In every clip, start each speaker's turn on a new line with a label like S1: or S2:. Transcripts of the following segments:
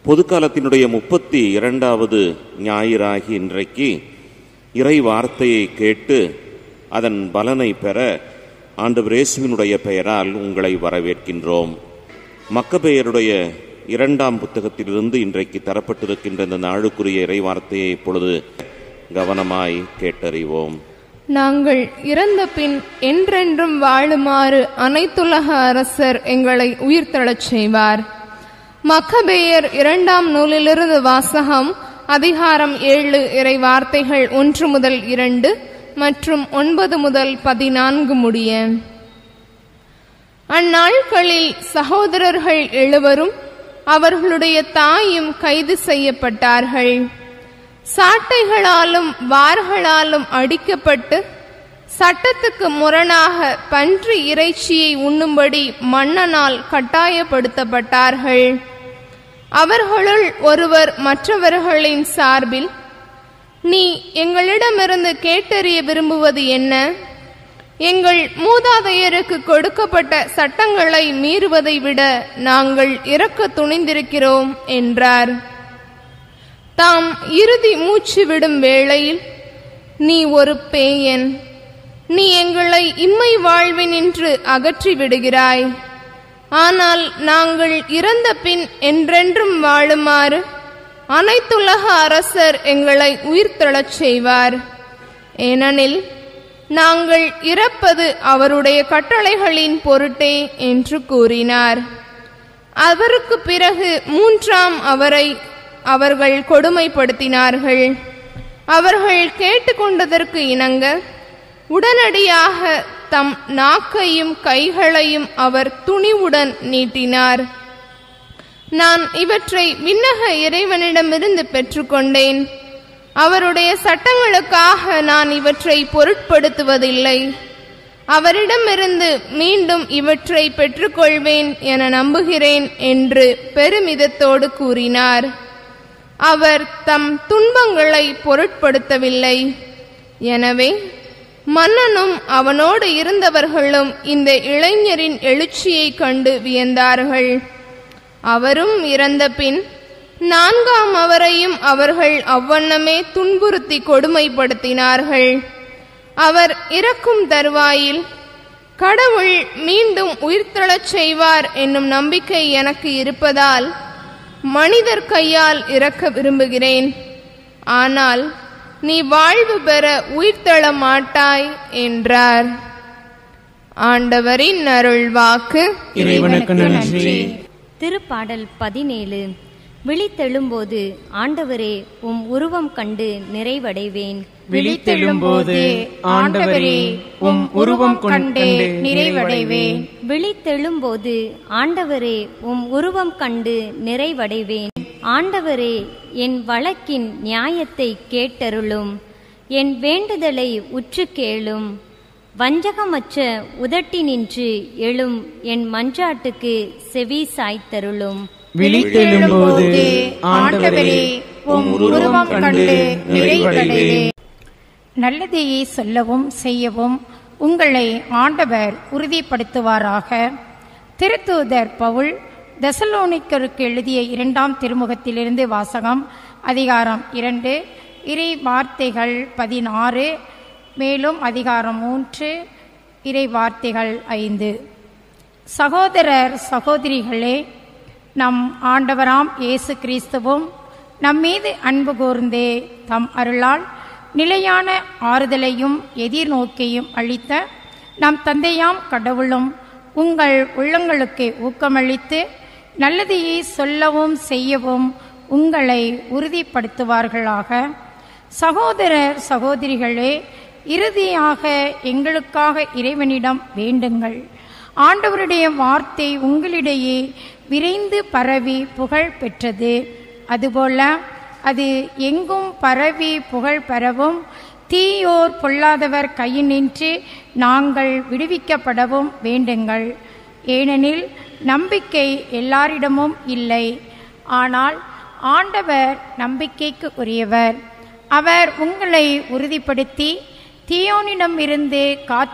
S1: பொதுக்காலத்தினுடைய முப்பத்தி இரண்டாவது ஞாயிறாகி இன்றைக்கு இறை வார்த்தையை கேட்டு அதன் பலனை பெற ஆண்டவர் இயேசுவினுடைய பெயரால் உங்களை வரவேற்கின்றோம் மக்கபெயருடைய இரண்டாம் புத்தகத்திலிருந்து இன்றைக்கு தரப்பட்டிருக்கின்ற இந்த நாளுக்குரிய இறை வார்த்தையை இப்பொழுது கவனமாய் கேட்டறிவோம்
S2: நாங்கள் இறந்த பின் என்றென்றும் வாழுமாறு அனைத்துலக அரசர் எங்களை உயிர்த்தெழச் செய்வார் மக்கபேயர் இரண்டாம் நூலிலிருந்து வாசகம் அதிகாரம் ஏழு இறை வார்த்தைகள் ஒன்று முதல் இரண்டு மற்றும் ஒன்பது முதல் பதினான்கு முடிய அந்நாட்களில் சகோதரர்கள் எழுவரும் அவர்களுடைய தாயும் கைது செய்யப்பட்டார்கள் சாட்டைகளாலும் வார்களாலும் அடிக்கப்பட்டு சட்டத்துக்கு முரணாக பன்றி இறைச்சியை உண்ணும்படி மன்னனால் கட்டாயப்படுத்தப்பட்டார்கள் அவர்களுள் ஒருவர் மற்றவர்களின் சார்பில் நீ எங்களிடமிருந்து கேட்டறிய விரும்புவது என்ன எங்கள் மூதாதையருக்கு கொடுக்கப்பட்ட சட்டங்களை மீறுவதை விட நாங்கள் இறக்க துணிந்திருக்கிறோம் என்றார் தாம் இறுதி மூச்சு விடும் வேளையில் நீ ஒரு பேயன் நீ எங்களை இம்மை வாழ்வினின்று அகற்றி விடுகிறாய் ஆனால் நாங்கள் இறந்த பின் என்றென்றும் வாழுமாறு அனைத்துலக அரசர் எங்களை உயிர்த்தெழச் செய்வார் ஏனெனில் நாங்கள் இறப்பது அவருடைய கட்டளைகளின் பொருட்டே என்று கூறினார் அவருக்கு பிறகு மூன்றாம் அவரை அவர்கள் கொடுமைப்படுத்தினார்கள் அவர்கள் கேட்டுக்கொண்டதற்கு இணங்க உடனடியாக தம் நாக்கையும் கைகளையும் அவர் துணிவுடன் நீட்டினார் நான் இவற்றை விண்ணக இறைவனிடமிருந்து பெற்றுக்கொண்டேன் அவருடைய சட்டங்களுக்காக நான் இவற்றை பொருட்படுத்துவதில்லை அவரிடமிருந்து மீண்டும் இவற்றை பெற்றுக்கொள்வேன் என நம்புகிறேன் என்று பெருமிதத்தோடு கூறினார் அவர் தம் துன்பங்களை பொருட்படுத்தவில்லை எனவே மன்னனும் அவனோடு இருந்தவர்களும் இந்த இளைஞரின் எழுச்சியைக் கண்டு வியந்தார்கள் அவரும் இறந்த பின் நான்காம் அவரையும் அவர்கள் அவ்வண்ணமே துன்புறுத்தி கொடுமைப்படுத்தினார்கள் அவர் இறக்கும் தருவாயில் கடவுள் மீண்டும் உயிர்த்தெழச் செய்வார் என்னும் நம்பிக்கை எனக்கு இருப்பதால் மனிதர் கையால் இறக்க விரும்புகிறேன் ஆனால் நீ வாழ்வு பெற உயிர்த்தெழ மாட்டாய் என்றார் ஆண்டவரின் அருள்வாக்கு
S3: இறைவனுக்கு நன்றி
S4: திருப்பாடல் பதினேழு விழித்தெழும்போது ஆண்டவரே உம் உருவம் கண்டு நிறைவடைவேன்
S3: விழித்தெழும்போது ஆண்டவரே உம் உருவம் கண்டு நிறைவடைவேன்
S4: விழித்தெழும்போது ஆண்டவரே உம் உருவம் கண்டு நிறைவடைவேன் ஆண்டவரே என் வழக்கின் நியாயத்தை கேட்டருளும் என் வேண்டுதலை உற்று கேளும் வஞ்சகமற்ற உதட்டினின்று எழும் என் மன்றாட்டுக்கு செவி சாய்த்தருளும்
S3: விழித்தெழும்போது ஆண்டவரே உம் உருவம் கண்டு நிறைவடைவேன்
S5: நல்லதையே சொல்லவும் செய்யவும் உங்களை ஆண்டவர் உறுதிப்படுத்துவாராக திருத்தூதர் பவுல் தெசலோனிக்கருக்கு எழுதிய இரண்டாம் திருமுகத்திலிருந்து வாசகம் அதிகாரம் இரண்டு இறை வார்த்தைகள் பதினாறு மேலும் அதிகாரம் மூன்று இறை வார்த்தைகள் ஐந்து சகோதரர் சகோதரிகளே நம் ஆண்டவராம் இயேசு கிறிஸ்துவும் நம் மீது அன்பு கூர்ந்தே தம் அருளால் நிலையான ஆறுதலையும் எதிர்நோக்கையும் அளித்த நம் தந்தையாம் கடவுளும் உங்கள் உள்ளங்களுக்கு ஊக்கமளித்து நல்லதையே சொல்லவும் செய்யவும் உங்களை உறுதிப்படுத்துவார்களாக சகோதரர் சகோதரிகளே இறுதியாக எங்களுக்காக இறைவனிடம் வேண்டுங்கள் ஆண்டவருடைய வார்த்தை உங்களிடையே விரைந்து பரவி புகழ் பெற்றது அதுபோல அது எங்கும் பரவி புகழ் பெறவும் தீயோர் பொல்லாதவர் கையினின்று நாங்கள் விடுவிக்கப்படவும் வேண்டுங்கள் ஏனெனில் நம்பிக்கை எல்லாரிடமும் இல்லை ஆனால் ஆண்டவர் நம்பிக்கைக்கு உரியவர் அவர் உங்களை உறுதிப்படுத்தி தீயோனிடமிருந்து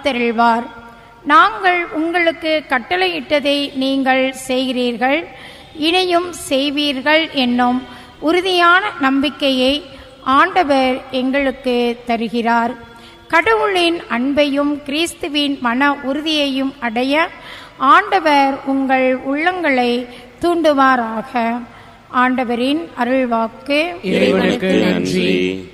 S5: காத்தருள்வார் நாங்கள் உங்களுக்கு கட்டளையிட்டதை நீங்கள் செய்கிறீர்கள் இணையும் செய்வீர்கள் என்னும் உறுதியான நம்பிக்கையை ஆண்டவர் எங்களுக்கு தருகிறார் கடவுளின் அன்பையும் கிறிஸ்துவின் மன உறுதியையும் அடைய ஆண்டவர் உங்கள் உள்ளங்களை தூண்டுவாராக ஆண்டவரின் அருள்வாக்கு
S3: இறைவனுக்கு நன்றி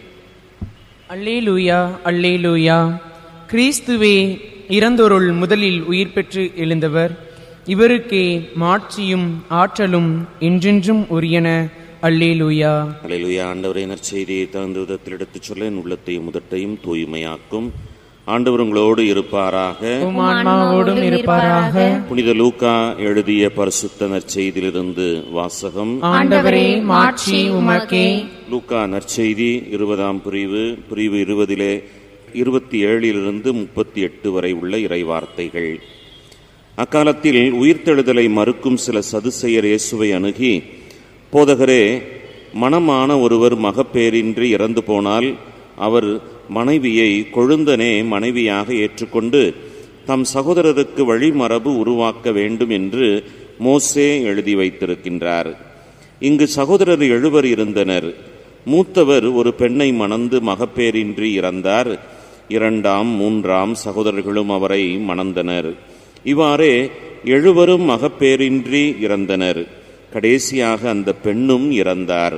S3: அல்லேலூயா அல்லேலூயா கிறிஸ்துவே இறந்தோருள் முதலில் உயிர் பெற்று எழுந்தவர் இவருக்கே மாட்சியும் ஆற்றலும் என்றென்றும் உரியன அல்லேலூயா
S1: அலையிலுயா ஆண்டவரை நற்செய்தியை தகுந்த விதத்தில் எடுத்துச் சொல்ல என் உள்ளத்தையும் முதட்டையும் தூய்மையாக்கும் ஆண்டவர் உங்களோடு இருப்பாராக
S3: உம் ஆன்மாவோடும் இருப்பாராக
S1: புனித லூக்கா எழுதிய பரிசுத்த நற்செய்தியிலிருந்து வாசகம்
S3: ஆண்டவரே மாட்சி உமக்கே
S1: லூக்கா நற்செய்தி இருபதாம் பிரிவு பிரிவு இருபதிலே இருபத்தி ஏழிலிருந்து முப்பத்தி எட்டு வரை உள்ள இறைவார்த்தைகள் அக்காலத்தில் உயிர்த்தெழுதலை மறுக்கும் சில சதுசெயர் இயேசுவை அணுகி போதகரே மணமான ஒருவர் மகப்பேரின்றி இறந்து போனால் அவர் மனைவியை கொழுந்தனே மனைவியாக ஏற்றுக்கொண்டு தம் சகோதரருக்கு வழிமரபு உருவாக்க வேண்டும் என்று மோசே எழுதி வைத்திருக்கின்றார் இங்கு சகோதரர் எழுவர் இருந்தனர் மூத்தவர் ஒரு பெண்ணை மணந்து மகப்பேரின்றி இறந்தார் இரண்டாம் மூன்றாம் சகோதரர்களும் அவரை மணந்தனர் இவ்வாறே எழுவரும் மகப்பேரின்றி இறந்தனர் கடைசியாக அந்த பெண்ணும் இறந்தார்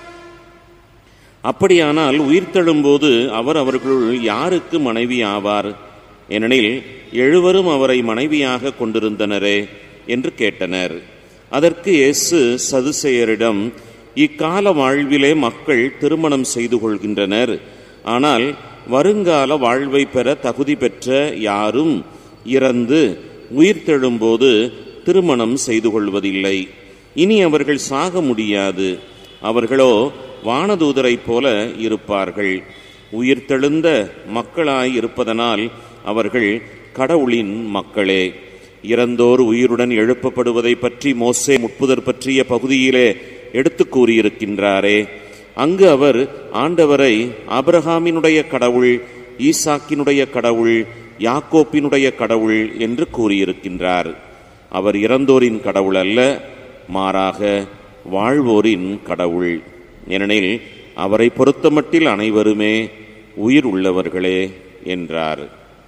S1: அப்படியானால் உயிர்த்தெழும்போது அவர் அவர்களுள் யாருக்கு மனைவி ஆவார் ஏனெனில் எழுவரும் அவரை மனைவியாக கொண்டிருந்தனரே என்று கேட்டனர் அதற்கு இயேசு சதுசேயரிடம் இக்கால வாழ்விலே மக்கள் திருமணம் செய்து கொள்கின்றனர் ஆனால் வருங்கால வாழ்வை பெற தகுதி பெற்ற யாரும் இறந்து உயிர்த்தெழும்போது திருமணம் செய்து கொள்வதில்லை இனி அவர்கள் சாக முடியாது அவர்களோ வானதூதரைப் போல இருப்பார்கள் உயிர்த்தெழுந்த மக்களாய் இருப்பதனால் அவர்கள் கடவுளின் மக்களே இறந்தோர் உயிருடன் எழுப்பப்படுவதை பற்றி மோசே முட்புதர் பற்றிய பகுதியிலே எடுத்துக் கூறியிருக்கின்றாரே அங்கு அவர் ஆண்டவரை ஆபிரகாமினுடைய கடவுள் ஈசாக்கினுடைய கடவுள் யாக்கோப்பினுடைய கடவுள் என்று கூறியிருக்கின்றார் அவர் இறந்தோரின் கடவுள் அல்ல மாறாக வாழ்வோரின் கடவுள் ஏனெனில் அவரை பொறுத்தமட்டில் அனைவருமே உயிர் உள்ளவர்களே என்றார்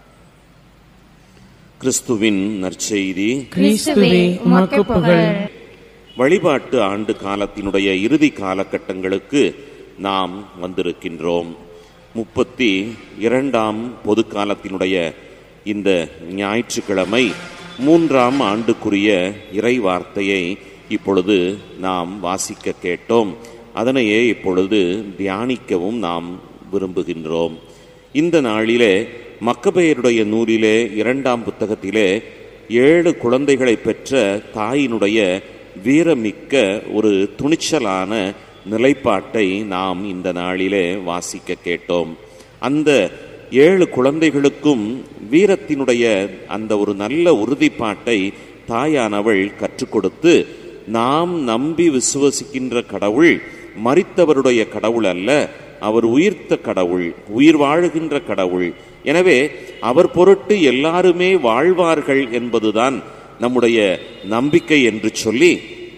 S1: கிறிஸ்துவின் நற்செய்தி
S3: கிறிஸ்துவே உமக்கு புகழ்
S1: வழிபாட்டு ஆண்டு காலத்தினுடைய இறுதி காலகட்டங்களுக்கு நாம் வந்திருக்கின்றோம் முப்பத்தி இரண்டாம் பொது காலத்தினுடைய இந்த ஞாயிற்றுக்கிழமை மூன்றாம் ஆண்டுக்குரிய இறை வார்த்தையை இப்பொழுது நாம் வாசிக்க கேட்டோம் அதனையே இப்பொழுது தியானிக்கவும் நாம் விரும்புகின்றோம் இந்த நாளிலே மக்கபெயருடைய நூலிலே இரண்டாம் புத்தகத்திலே ஏழு குழந்தைகளை பெற்ற தாயினுடைய வீரமிக்க ஒரு துணிச்சலான நிலைப்பாட்டை நாம் இந்த நாளிலே வாசிக்க கேட்டோம் அந்த ஏழு குழந்தைகளுக்கும் வீரத்தினுடைய அந்த ஒரு நல்ல உறுதிப்பாட்டை தாயானவள் கற்றுக் கொடுத்து நாம் நம்பி விசுவசிக்கின்ற கடவுள் மரித்தவருடைய கடவுள் அல்ல அவர் உயிர்த்த கடவுள் உயிர் வாழுகின்ற கடவுள் எனவே அவர் பொருட்டு எல்லாருமே வாழ்வார்கள் என்பதுதான் நம்முடைய நம்பிக்கை என்று சொல்லி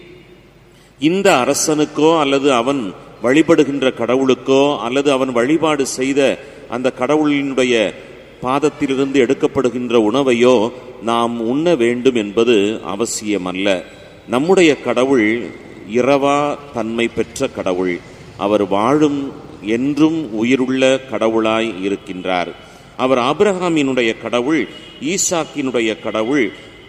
S1: இந்த அரசனுக்கோ அல்லது அவன் வழிபடுகின்ற கடவுளுக்கோ அல்லது அவன் வழிபாடு செய்த அந்த கடவுளினுடைய பாதத்திலிருந்து எடுக்கப்படுகின்ற உணவையோ நாம் உண்ண வேண்டும் என்பது அவசியமல்ல நம்முடைய கடவுள் இரவா தன்மை பெற்ற கடவுள் அவர் வாழும் என்றும் உயிருள்ள கடவுளாய் இருக்கின்றார் அவர் ஆபிரகாமினுடைய கடவுள் ஈசாக்கினுடைய கடவுள்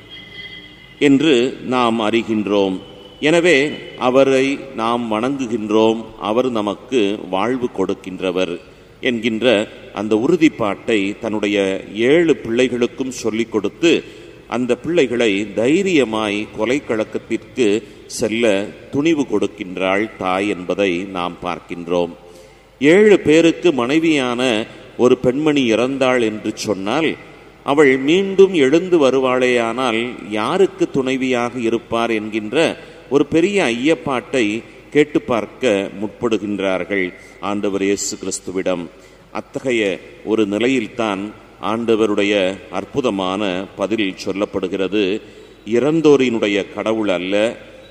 S1: என்று நாம் அறிகின்றோம் எனவே அவரை நாம் வணங்குகின்றோம் அவர் நமக்கு வாழ்வு கொடுக்கின்றவர் என்கின்ற அந்த உறுதிப்பாட்டை தன்னுடைய ஏழு பிள்ளைகளுக்கும் சொல்லிக் கொடுத்து அந்த பிள்ளைகளை தைரியமாய் கொலைக்களக்கத்திற்கு செல்ல துணிவு கொடுக்கின்றாள் தாய் என்பதை நாம் பார்க்கின்றோம் ஏழு பேருக்கு மனைவியான ஒரு பெண்மணி இறந்தாள் என்று சொன்னால் அவள் மீண்டும் எழுந்து வருவாளேயானால் யாருக்கு துணைவியாக இருப்பார் என்கின்ற ஒரு பெரிய ஐயப்பாட்டை கேட்டு பார்க்க முற்படுகின்றார்கள் ஆண்டவர் இயேசு கிறிஸ்துவிடம் அத்தகைய ஒரு நிலையில்தான் ஆண்டவருடைய அற்புதமான பதில் சொல்லப்படுகிறது இறந்தோரினுடைய கடவுள் அல்ல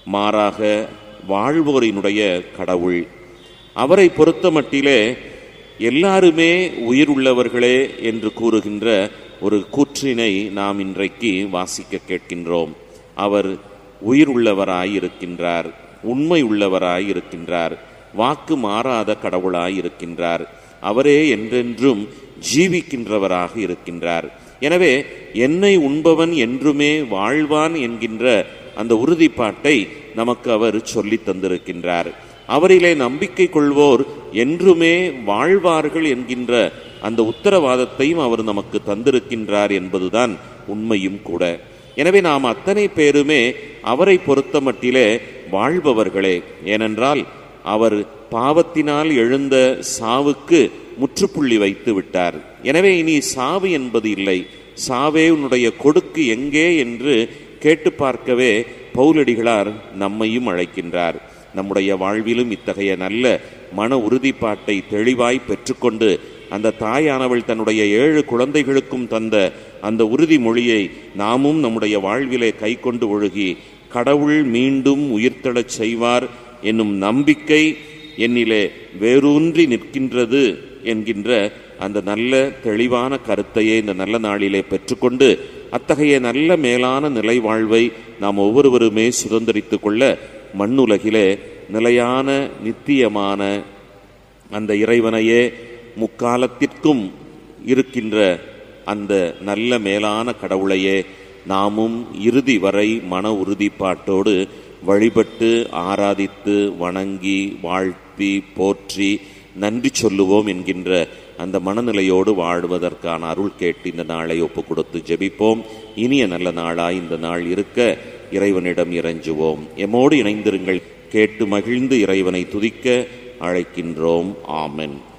S1: மாறாக வாழ்வோரினுடைய கடவுள் அவரை பொறுத்தமட்டிலே எல்லாருமே உயிர் உள்ளவர்களே என்று கூறுகின்ற ஒரு கூற்றினை நாம் இன்றைக்கு வாசிக்க கேட்கின்றோம் அவர் உயிர் உள்ளவராய் இருக்கின்றார் உண்மை உள்ளவராய் இருக்கின்றார் வாக்கு மாறாத கடவுளாய் இருக்கின்றார் அவரே என்றென்றும் ஜீவிக்கின்றவராக இருக்கின்றார் எனவே என்னை உண்பவன் என்றுமே வாழ்வான் என்கின்ற அந்த உறுதிப்பாட்டை நமக்கு அவர் சொல்லித் தந்திருக்கின்றார் அவரிலே நம்பிக்கை கொள்வோர் என்றுமே வாழ்வார்கள் என்கின்ற அந்த உத்தரவாதத்தையும் அவர் நமக்கு தந்திருக்கின்றார் என்பதுதான் உண்மையும் கூட எனவே நாம் அத்தனை பேருமே அவரை பொறுத்த மட்டிலே வாழ்பவர்களே ஏனென்றால் அவர் பாவத்தினால் எழுந்த சாவுக்கு முற்றுப்புள்ளி வைத்து விட்டார் எனவே இனி சாவு என்பது இல்லை சாவே உன்னுடைய கொடுக்கு எங்கே என்று கேட்டு பார்க்கவே பவுலடிகளார் நம்மையும் அழைக்கின்றார் நம்முடைய வாழ்விலும் இத்தகைய நல்ல மன உறுதிப்பாட்டை தெளிவாய் பெற்றுக்கொண்டு அந்த தாயானவள் தன்னுடைய ஏழு குழந்தைகளுக்கும் தந்த அந்த உறுதிமொழியை நாமும் நம்முடைய வாழ்விலே கை கொண்டு ஒழுகி கடவுள் மீண்டும் உயிர்த்தெழச் செய்வார் என்னும் நம்பிக்கை என்னிலே வேரூன்றி நிற்கின்றது என்கின்ற அந்த நல்ல தெளிவான கருத்தையே இந்த நல்ல நாளிலே பெற்றுக்கொண்டு அத்தகைய நல்ல மேலான நிலை வாழ்வை நாம் ஒவ்வொருவருமே சுதந்திரித்துக் கொள்ள மண்ணுலகிலே நிலையான நித்தியமான அந்த இறைவனையே முக்காலத்திற்கும் இருக்கின்ற அந்த நல்ல மேலான கடவுளையே நாமும் இறுதி வரை மன உறுதிப்பாட்டோடு வழிபட்டு ஆராதித்து வணங்கி வாழ்த்தி போற்றி நன்றி சொல்லுவோம் என்கின்ற அந்த மனநிலையோடு வாழ்வதற்கான அருள் கேட்டு இந்த நாளை ஒப்பு கொடுத்து ஜெபிப்போம் இனிய நல்ல நாளாய் இந்த நாள் இருக்க இறைவனிடம் இறைஞ்சுவோம் எம்மோடு இணைந்திருங்கள் கேட்டு மகிழ்ந்து இறைவனை துதிக்க அழைக்கின்றோம் ஆமென்